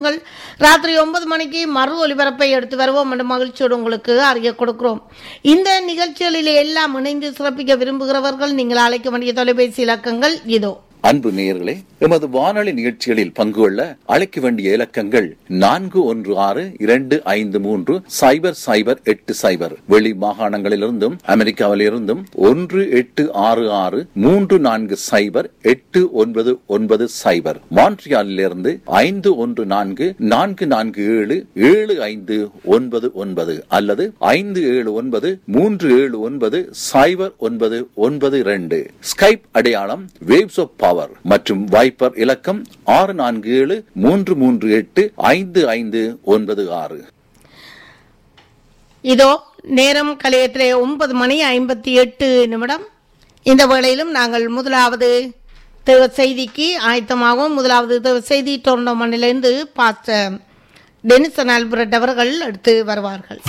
உங்கள் ராத்திரி ஒன்பது மணிக்கு மறு ஒலிபரப்பை எடுத்து வருவோம் என்ற மகிழ்ச்சியோடு உங்களுக்கு அறிய கொடுக்கிறோம் இந்த நிகழ்ச்சிகளில் எல்லாம் இணைந்து சிறப்பிக்க விரும்புகிறவர்கள் நீங்கள் அழைக்க வேண்டிய தொலைபேசி இலக்கங்கள் இதோ அன்பு நேயர்களே எமது வானொலி நிகழ்ச்சிகளில் பங்கு கொள்ள அழைக்க வேண்டிய இலக்கங்கள் நான்கு ஒன்று ஆறு இரண்டு ஐந்து மூன்று சைபர் சைபர் எட்டு சைபர் வெளி மாகாணங்களிலிருந்தும் அமெரிக்காவிலிருந்தும் ஒன்று எட்டு ஆறு ஆறு மூன்று நான்கு சைபர் எட்டு ஒன்பது ஒன்பது சைபர் மான்ட்ரியாலிலிருந்து ஐந்து ஒன்று நான்கு நான்கு நான்கு ஏழு ஏழு ஐந்து ஒன்பது ஒன்பது அல்லது ஐந்து ஏழு ஒன்பது மூன்று ஏழு ஒன்பது சைபர் ஒன்பது ஒன்பது இரண்டு ஸ்கைப் அடையாளம் வேவ்ஸ் ஆஃப் பவர் மற்றும் வைப்பர் இலக்கம் ஆறு நான்கு ஏழு மூன்று மூன்று எட்டு ஐந்து ஐந்து ஒன்பது ஆறு இதோ நேரம் கலையத்திலே ஒன்பது மணி ஐம்பத்தி எட்டு நிமிடம் இந்த வேளையிலும் நாங்கள் முதலாவது தேவ செய்திக்கு ஆயத்தமாகவும் முதலாவது தேவ செய்தி டோர்னமெண்டிலிருந்து பார்த்த டெனிசன் ஆல்பர்ட் அவர்கள் எடுத்து வருவார்கள்